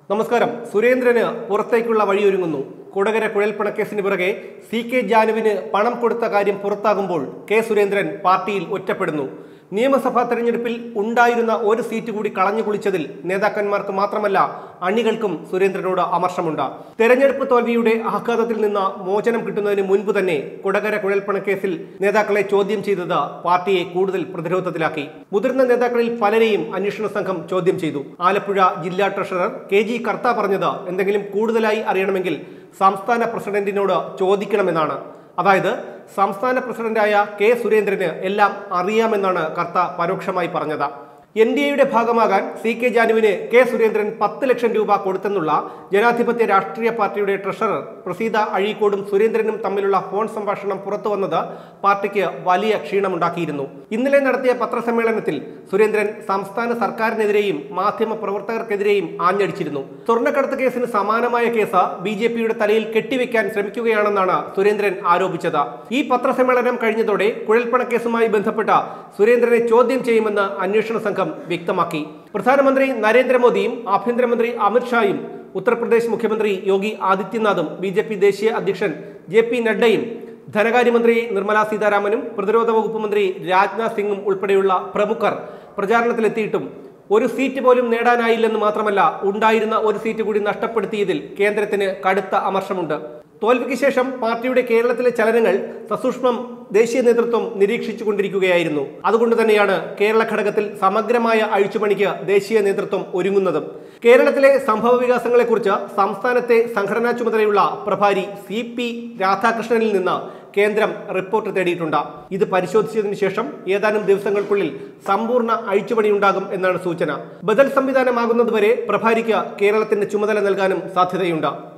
നമസ്കാരം സുരേന്ദ്രന് പുറത്തേക്കുള്ള വഴിയൊരുങ്ങുന്നു കൊടകര കുഴൽപ്പണക്കേസിന് പിറകെ സി കെ ജാനുവിന് പണം കൊടുത്ത കാര്യം പുറത്താകുമ്പോൾ കെ സുരേന്ദ്രൻ പാർട്ടിയിൽ ഒറ്റപ്പെടുന്നു നിയമസഭാ തെരഞ്ഞെടുപ്പിൽ ഉണ്ടായിരുന്ന ഒരു സീറ്റ് കൂടി കളഞ്ഞു കുളിച്ചതിൽ നേതാക്കന്മാർക്ക് മാത്രമല്ല അണികൾക്കും സുരേന്ദ്രനോട് അമർഷമുണ്ട് തെരഞ്ഞെടുപ്പ് തോൽവിയുടെ ആഘാതത്തിൽ നിന്ന് മോചനം കിട്ടുന്നതിന് മുൻപ് തന്നെ കൊടകര കുഴൽപ്പണക്കേസിൽ നേതാക്കളെ ചോദ്യം ചെയ്തത് പാർട്ടിയെ കൂടുതൽ പ്രതിരോധത്തിലാക്കി മുതിർന്ന നേതാക്കളിൽ പലരെയും അന്വേഷണ സംഘം ചോദ്യം ചെയ്തു ആലപ്പുഴ ജില്ലാ ട്രഷറർ കെ ജി കർത്ത പറഞ്ഞത് എന്തെങ്കിലും കൂടുതലായി അറിയണമെങ്കിൽ സംസ്ഥാന പ്രസിഡന്റിനോട് ചോദിക്കണമെന്നാണ് അതായത് സംസ്ഥാന പ്രസിഡന്റായ കെ സുരേന്ദ്രന് എല്ലാം അറിയാമെന്നാണ് കർത്ത പരോക്ഷമായി പറഞ്ഞത് എൻ ഡി എയുടെ ഭാഗമാകാൻ സി കെ ജാനുവിന് കെ സുരേന്ദ്രൻ പത്ത് ലക്ഷം രൂപ കൊടുത്തെന്നുള്ള ജനാധിപത്യ രാഷ്ട്രീയ പാർട്ടിയുടെ ട്രഷറർ പ്രസീത അഴീക്കോടും സുരേന്ദ്രനും തമ്മിലുള്ള ഫോൺ സംഭാഷണം പുറത്തു വന്നത് പാർട്ടിക്ക് വലിയ ക്ഷീണമുണ്ടാക്കിയിരുന്നു ഇന്നലെ നടത്തിയ പത്രസമ്മേളനത്തിൽ സുരേന്ദ്രൻ സംസ്ഥാന സർക്കാരിനെതിരെയും മാധ്യമ പ്രവർത്തകർക്കെതിരെയും ആഞ്ഞടിച്ചിരുന്നു സ്വർണ്ണക്കടത്ത് കേസിന് സമാനമായ കേസ് ബി ജെ പിയുടെ തലയിൽ കെട്ടിവെക്കാൻ ശ്രമിക്കുകയാണെന്നാണ് സുരേന്ദ്രൻ ആരോപിച്ചത് ഈ പത്രസമ്മേളനം കഴിഞ്ഞതോടെ കുഴൽപ്പണക്കേസുമായി ബന്ധപ്പെട്ട സുരേന്ദ്രനെ ചോദ്യം ചെയ്യുമെന്ന് അന്വേഷണ സംഘം വ്യക്തമാക്കി പ്രധാനമന്ത്രി നരേന്ദ്രമോദിയും ആഭ്യന്തരമന്ത്രി അമിത്ഷായും ഉത്തർപ്രദേശ് മുഖ്യമന്ത്രി യോഗി ആദിത്യനാഥും ബി ജെ പി ദേശീയ അധ്യക്ഷൻ ജെ പി നഡ്ഡയും ധനകാര്യമന്ത്രി നിർമ്മലാ സീതാരാമനും പ്രതിരോധ വകുപ്പ് മന്ത്രി രാജ്നാഥ് സിംഗും ഉൾപ്പെടെയുള്ള പ്രമുഖർ പ്രചാരണത്തിലെത്തിയിട്ടും ഒരു സീറ്റ് പോലും നേടാനായില്ലെന്ന് മാത്രമല്ല ഉണ്ടായിരുന്ന ഒരു സീറ്റ് കൂടി നഷ്ടപ്പെടുത്തിയതിൽ കേന്ദ്രത്തിന് കടുത്ത അമർഷമുണ്ട് തോൽവിക്ക് ശേഷം പാർട്ടിയുടെ കേരളത്തിലെ ചലനങ്ങൾ സസൂക്ഷ്മം ദേശീയ നേതൃത്വം നിരീക്ഷിച്ചു കൊണ്ടിരിക്കുകയായിരുന്നു അതുകൊണ്ട് തന്നെയാണ് കേരള ഘടകത്തിൽ സമഗ്രമായ അഴിച്ചുപണിക്ക് ദേശീയ നേതൃത്വം ഒരുങ്ങുന്നതും കേരളത്തിലെ സംഭവ വികാസങ്ങളെക്കുറിച്ച് സംസ്ഥാനത്തെ സംഘടനാ ചുമതലയുള്ള പ്രഭാരി സി പി രാധാകൃഷ്ണനിൽ നിന്ന് കേന്ദ്രം റിപ്പോർട്ട് തേടിയിട്ടുണ്ട് ഇത് പരിശോധിച്ചതിനു ശേഷം ഏതാനും ദിവസങ്ങൾക്കുള്ളിൽ സമ്പൂർണ്ണ അഴിച്ചുപണി ഉണ്ടാകും എന്നാണ് സൂചന ബദൽ സംവിധാനമാകുന്നതുവരെ പ്രഭാരിക്ക് കേരളത്തിന്റെ ചുമതല നൽകാനും സാധ്യതയുണ്ട്